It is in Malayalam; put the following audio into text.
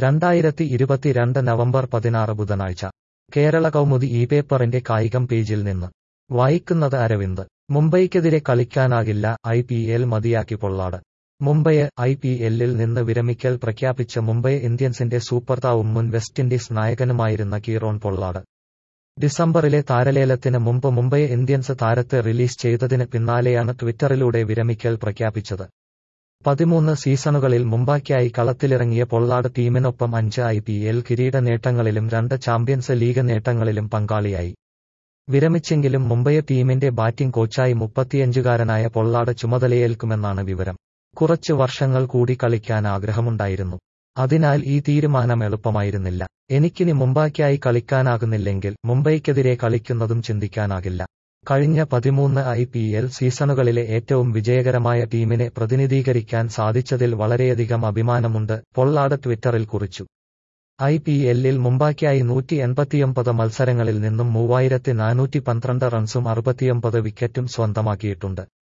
രണ്ടായിരത്തി ഇരുപത്തിരണ്ട് നവംബർ പതിനാറ് ബുധനാഴ്ച കേരള കൗമുദി ഈ പേപ്പറിന്റെ കായികം പേജിൽ നിന്ന് വായിക്കുന്നത് അരവിന്ദ് മുംബൈക്കെതിരെ കളിക്കാനാകില്ല ഐ പി എൽ മതിയാക്കി പൊള്ളാട് മുംബൈയെ ഐ പി എല്ലിൽ നിന്ന് വിരമിക്കൽ പ്രഖ്യാപിച്ച മുംബൈ ഇന്ത്യൻസിന്റെ സൂപ്പർ താവും മുൻ വെസ്റ്റ് ഇൻഡീസ് നായകനുമായിരുന്ന കീറോൺ പൊള്ളാട് ഡിസംബറിലെ താരലേലത്തിന് മുമ്പ് മുംബൈ ഇന്ത്യൻസ് താരത്തെ റിലീസ് ചെയ്തതിന് പിന്നാലെയാണ് ട്വിറ്ററിലൂടെ വിരമിക്കൽ പ്രഖ്യാപിച്ചത് പതിമൂന്ന് സീസണുകളിൽ മുംബൈക്കായി കളത്തിലിറങ്ങിയ പൊള്ളാട് ടീമിനൊപ്പം അഞ്ച് ഐ പി എൽ കിരീട നേട്ടങ്ങളിലും രണ്ട് ചാമ്പ്യൻസ് ലീഗ് നേട്ടങ്ങളിലും പങ്കാളിയായി വിരമിച്ചെങ്കിലും മുംബൈ ടീമിന്റെ ബാറ്റിംഗ് കോച്ചായി മുപ്പത്തിയഞ്ചുകാരനായ പൊള്ളാട് ചുമതലയേൽക്കുമെന്നാണ് വിവരം കുറച്ച് വർഷങ്ങൾ കൂടി കളിക്കാൻ ആഗ്രഹമുണ്ടായിരുന്നു അതിനാൽ ഈ തീരുമാനം എളുപ്പമായിരുന്നില്ല എനിക്കിനി മുംബൈക്കായി കളിക്കാനാകുന്നില്ലെങ്കിൽ മുംബൈക്കെതിരെ കളിക്കുന്നതും ചിന്തിക്കാനാകില്ല കഴിഞ്ഞ പതിമൂന്ന് ഐ പി എൽ സീസണുകളിലെ ഏറ്റവും വിജയകരമായ ടീമിനെ പ്രതിനിധീകരിക്കാൻ സാധിച്ചതിൽ വളരെയധികം അഭിമാനമുണ്ട് പൊള്ളാട് ട്വിറ്ററിൽ കുറിച്ചു ഐ പി എല്ലിൽ മുംബൈക്കായി നൂറ്റി എൺപത്തിയൊമ്പത് മത്സരങ്ങളിൽ നിന്നും മൂവായിരത്തി നാനൂറ്റി പന്ത്രണ്ട് റൺസും അറുപത്തിയൊമ്പത് വിക്കറ്റും സ്വന്തമാക്കിയിട്ടുണ്ട്